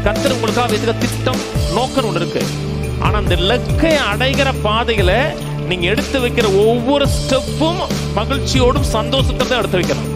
கத்தர் உங்களுக்காக வைத்துக்க திட்டம் நோக்கம் ஒன்று இருக்கு ஆனா அந்த லக்கை அடைகிற பாதையில நீங்க எடுத்து வைக்கிற ஒவ்வொரு ஸ்டெப்பும் மகிழ்ச்சியோடும் சந்தோஷத்தை தான் எடுத்து வைக்கணும்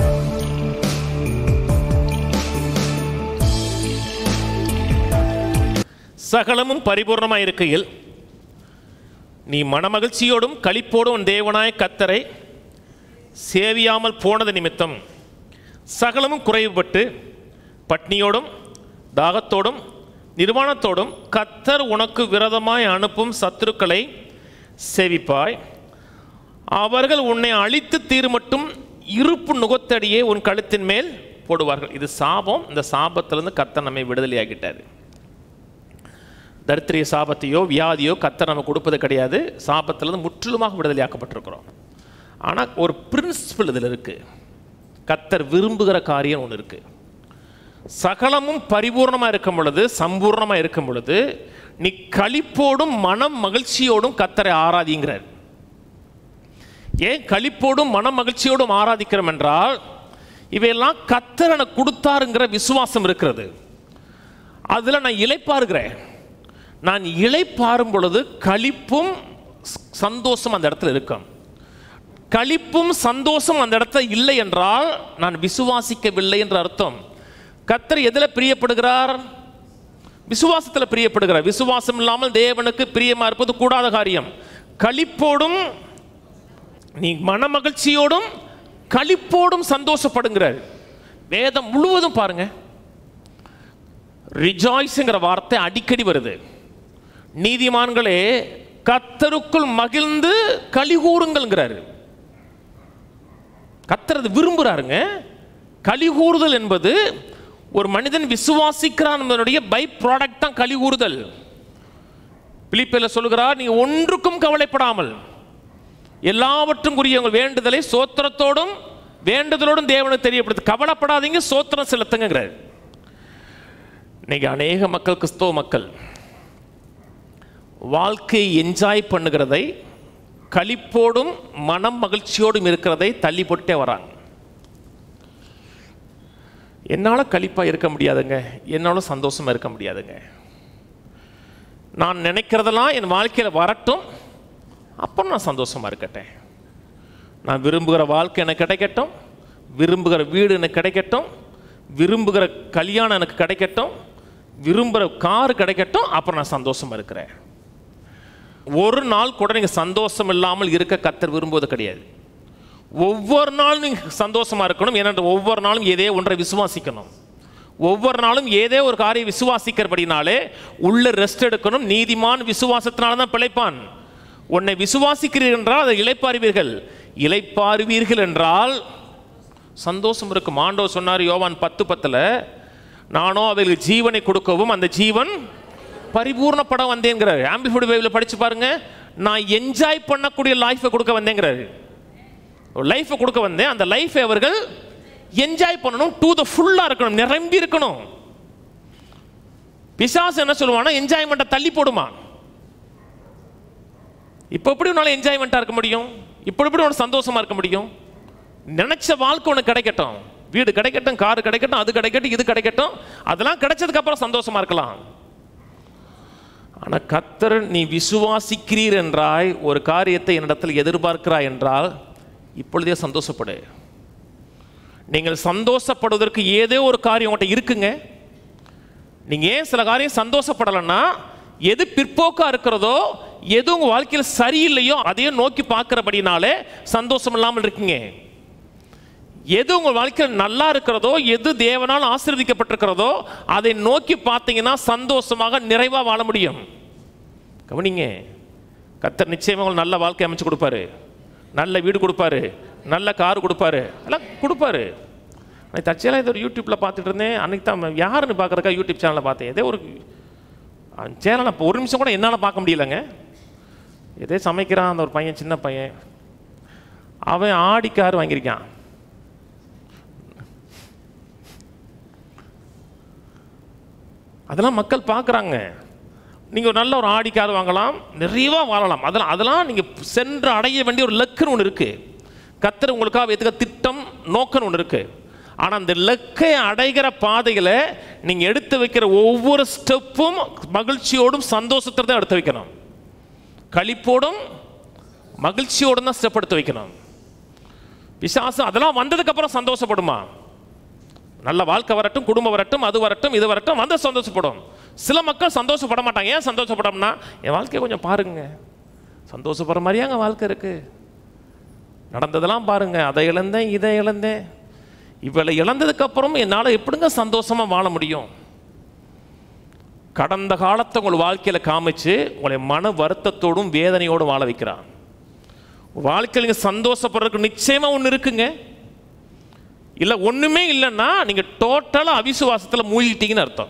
சகலமும் பரிபூர்ணமாய் இருக்கையில் நீ மனமகிழ்ச்சியோடும் களிப்போடும் உன் தேவனாய் கத்தரை சேவியாமல் போனது நிமித்தம் சகலமும் குறைவுபட்டு பட்னியோடும் தாகத்தோடும் நிர்வாணத்தோடும் கத்தர் உனக்கு விரதமாய் அனுப்பும் சத்துருக்களை சேவிப்பாய் அவர்கள் உன்னை அழித்து தீர்மட்டும் இருப்பு நுகத்தடியே உன் கழுத்தின் மேல் போடுவார்கள் இது சாபம் இந்த சாபத்திலிருந்து கத்தர் நம்மை விடுதலையாக்கிட்டார் தரித்திரிய சாபத்தையோ வியாதியோ கத்தர் நம்ம கொடுப்பது கிடையாது சாபத்திலிருந்து முற்றிலுமாக விடுதலையாக்கப்பட்டிருக்கிறோம் ஆனால் ஒரு பிரின்சிபல் இதில் இருக்கு கத்தர் விரும்புகிற காரியம் ஒன்று இருக்கு சகலமும் பரிபூர்ணமாக இருக்கும் பொழுது சம்பூர்ணமாக இருக்கும் பொழுது நீ களிப்போடும் மனம் மகிழ்ச்சியோடும் கத்தரை ஆராதிங்கிறார் ஏன் களிப்போடும் மன மகிழ்ச்சியோடும் ஆராதிக்கிறோம் என்றால் இவையெல்லாம் கத்தர் எனக்கு கொடுத்தாருங்கிற விசுவாசம் இருக்கிறது அதில் நான் இளைப்பாருகிறேன் நான் இளைப்பாரும் பொழுது களிப்பும் சந்தோஷம் அந்த இடத்துல இருக்கும் களிப்பும் சந்தோஷம் அந்த இடத்துல இல்லை என்றால் நான் விசுவாசிக்கவில்லை என்ற அர்த்தம் கத்தர் எதில் பிரியப்படுகிறார் விசுவாசத்தில் பிரியப்படுகிறார் விசுவாசம் இல்லாமல் தேவனுக்கு பிரியமா இருப்பது கூடாத காரியம் களிப்போடும் நீ மன மகிழ்ச்சியோடும் களிப்போடும் சந்தோஷப்படுங்கிறார் வேதம் முழுவதும் பாருங்க ரிஜாய்ஸுங்கிற வார்த்தை அடிக்கடி வருது நீதிமான்களே கத்தருக்குள் மகிழ்ந்து கலிகூறுங்கள்ங்கிறாரு கத்தர் அது விரும்புகிறாருங்க கலிகூறுதல் என்பது ஒரு மனிதன் விசுவாசிக்கிறான் என்பதனுடைய பை ப்ராடக்ட் தான் கலிகூறுதல் பிலிப்பில் சொல்லுகிறார் நீ ஒன்றுக்கும் கவலைப்படாமல் எல்லாவற்றும் குறிய உங்கள் வேண்டுதலை சோத்திரத்தோடும் வேண்டுதலோடும் தேவனுக்கு தெரியப்படுத்து கவலைப்படாதீங்க சோத்திரம் செலுத்துங்கிறார் இன்னைக்கு அநேக மக்கள் கிறிஸ்தவ மக்கள் வாழ்க்கையை என்ஜாய் பண்ணுகிறதை களிப்போடும் மனம் மகிழ்ச்சியோடும் இருக்கிறதை தள்ளி போட்டே வராங்க என்னால் களிப்பாக இருக்க முடியாதுங்க என்னால் சந்தோஷமாக இருக்க முடியாதுங்க நான் நினைக்கிறதெல்லாம் என் வாழ்க்கையில் வரட்டும் அப்புறம் நான் சந்தோஷமாக இருக்கட்டேன் நான் விரும்புகிற வாழ்க்கை எனக்கு கிடைக்கட்டும் விரும்புகிற வீடு எனக்கு கிடைக்கட்டும் விரும்புகிற கல்யாணம் எனக்கு கிடைக்கட்டும் விரும்புகிற கார் கிடைக்கட்டும் அப்புறம் நான் சந்தோஷமாக இருக்கிறேன் ஒரு நாள் கூட நீங்கள் சந்தோஷம் இல்லாமல் இருக்க கத்தர் விரும்புவது கிடையாது ஒவ்வொரு நாளும் நீங்கள் சந்தோஷமாக இருக்கணும் ஏனென்ற ஒவ்வொரு நாளும் ஏதே ஒன்றை விசுவாசிக்கணும் ஒவ்வொரு நாளும் ஏதே ஒரு காரியம் விசுவாசிக்கிறபடினாலே உள்ள ரெஸ்ட் எடுக்கணும் நீதிமான் விசுவாசத்தினால தான் பிழைப்பான் உன்னை விசுவாசிக்கிறீர்கள் என்றால் அதை இளைப்பாறுவீர்கள் இளைப்பாறுவீர்கள் என்றால் சந்தோஷம் இருக்கும் ஆண்டோ சொன்னார் யோவான் பத்து பத்தில் நானோ அவைகளுக்கு ஜீவனை கொடுக்கவும் அந்த ஜீவன் பரிபூர்ணப்பட வந்தேங்கிறார் ஆம்பிஃபுட் பைபிள் படிச்சு பாருங்க நான் என்ஜாய் பண்ணக்கூடிய லைஃப்பை கொடுக்க வந்தேங்கிறாரு ஒரு லைஃப்பை கொடுக்க வந்தேன் அந்த லைஃப்பை அவர்கள் என்ஜாய் பண்ணணும் டூ த ஃபுல்லாக இருக்கணும் நிரம்பி இருக்கணும் பிசாசு என்ன சொல்லுவானா என்ஜாய்மெண்ட்டை தள்ளி போடுமா இப்போ எப்படி உன்னால என்ஜாய்மெண்ட்டாக இருக்க முடியும் இப்போ எப்படி உனக்கு சந்தோஷமா இருக்க முடியும் நினைச்ச வாழ்க்கை உனக்கு கிடைக்கட்டும் வீடு கிடைக்கட்டும் கார் கிடைக்கட்டும் அது கிடைக்கட்டும் இது கிடைக்கட்டும் அதெல்லாம் கிடைச்சதுக்கு அப்புறம் சந்தோஷமா இருக்கலாம் ஆனால் கத்தர் நீ விசுவாசிக்கிறீர் என்றாய் ஒரு காரியத்தை என்னிடத்தில் எதிர்பார்க்கிறாய் என்றால் இப்பொழுதே சந்தோஷப்படு நீங்கள் சந்தோஷப்படுவதற்கு ஏதோ ஒரு காரியம் உங்கள்கிட்ட இருக்குங்க நீங்கள் ஏன் சில காரியம் சந்தோஷப்படலைன்னா எது பிற்போக்கா இருக்கிறதோ எது உங்கள் வாழ்க்கையில் சரியில்லையோ அதையும் நோக்கி பார்க்கிறபடினாலே சந்தோஷம் இல்லாமல் இருக்கீங்க எது உங்கள் வாழ்க்கையில் நல்லா இருக்கிறதோ எது தேவனால் ஆசீர்வதிக்கப்பட்டிருக்கிறதோ அதை நோக்கி பார்த்தீங்கன்னா சந்தோஷமாக நிறைவாக வாழ முடியும் கவனிங்க கத்தர் நிச்சயமாக உங்களுக்கு நல்ல வாழ்க்கை அமைச்சு கொடுப்பாரு நல்ல வீடு கொடுப்பாரு நல்ல கார் கொடுப்பாரு எல்லாம் கொடுப்பாரு நான் தற்செயலாக இது ஒரு யூடியூப்பில் பார்த்துட்டு இருந்தேன் அன்னைக்கு தான் யாருன்னு பார்க்குறக்கா யூடியூப் சேனலில் பார்த்தேன் ஏதோ ஒரு சேனலை இப்போ ஒரு நிமிஷம் கூட என்னால் பார்க்க முடியலங்க ஏதோ சமைக்கிறான் அந்த ஒரு பையன் சின்ன பையன் அவன் ஆடி கார் வாங்கியிருக்கான் அதெல்லாம் மக்கள் பார்க்குறாங்க நீங்கள் ஒரு நல்ல ஒரு ஆடி கார் வாங்கலாம் நிறைவாக வாழலாம் அதெல்லாம் அதெல்லாம் நீங்கள் சென்று அடைய வேண்டிய ஒரு லக்குன்னு ஒன்று இருக்குது கத்தர் உங்களுக்காக வைத்துக்க திட்டம் நோக்கம்னு ஒன்று இருக்குது ஆனால் அந்த இலக்கை அடைகிற பாதையில் நீங்கள் எடுத்து வைக்கிற ஒவ்வொரு ஸ்டெப்பும் மகிழ்ச்சியோடும் சந்தோஷத்தில் தான் எடுத்து வைக்கணும் களிப்போடும் மகிழ்ச்சியோடும் தான் ஸ்டெப் எடுத்து வைக்கணும் பிசாசு அதெல்லாம் வந்ததுக்கப்புறம் சந்தோஷப்படுமா நல்ல வாழ்க்கை வரட்டும் குடும்பம் வரட்டும் அது வரட்டும் இது வரட்டும் வந்து சந்தோஷப்படும் சில மக்கள் சந்தோஷப்பட மாட்டாங்க ஏன் சந்தோஷப்படம்னா என் வாழ்க்கையை கொஞ்சம் பாருங்க சந்தோஷப்படுற மாதிரியே அங்கே வாழ்க்கை இருக்கு நடந்ததெல்லாம் பாருங்க அதை இழந்தேன் இதை இழந்தேன் இவளை இழந்ததுக்கு அப்புறம் என்னால் எப்படிங்க சந்தோஷமா வாழ முடியும் கடந்த காலத்தை உங்கள் வாழ்க்கையில் காமிச்சு உங்களை மன வருத்தத்தோடும் வேதனையோடும் வாழ வைக்கிறான் வாழ்க்கையில் நீங்கள் சந்தோஷப்படுறதுக்கு நிச்சயமாக ஒன்று இருக்குங்க இல்லை ஒன்றுமே இல்லைன்னா நீங்கள் டோட்டலாக அவிசுவாசத்தில் மூழ்கிட்டீங்கன்னு அர்த்தம்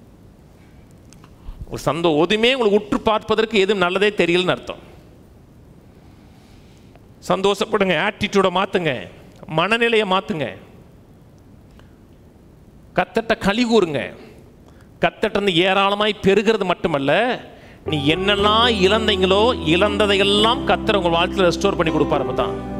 ஒரு சந்தோ ஒதுமே உங்களுக்கு உற்று பார்ப்பதற்கு எதுவும் நல்லதே தெரியலன்னு அர்த்தம் சந்தோஷப்படுங்க ஆட்டிடியூடை மாற்றுங்க மனநிலையை மாற்றுங்க கத்தட்ட களி கூறுங்க கத்தட்ட இருந்து ஏராளமாய் பெருகிறது மட்டுமல்ல நீ என்னெல்லாம் இழந்தீங்களோ இழந்ததையெல்லாம் கத்தர் உங்கள் வாழ்க்கையில் ரெஸ்டோர் பண்ணி கொடுப்பாரு தான்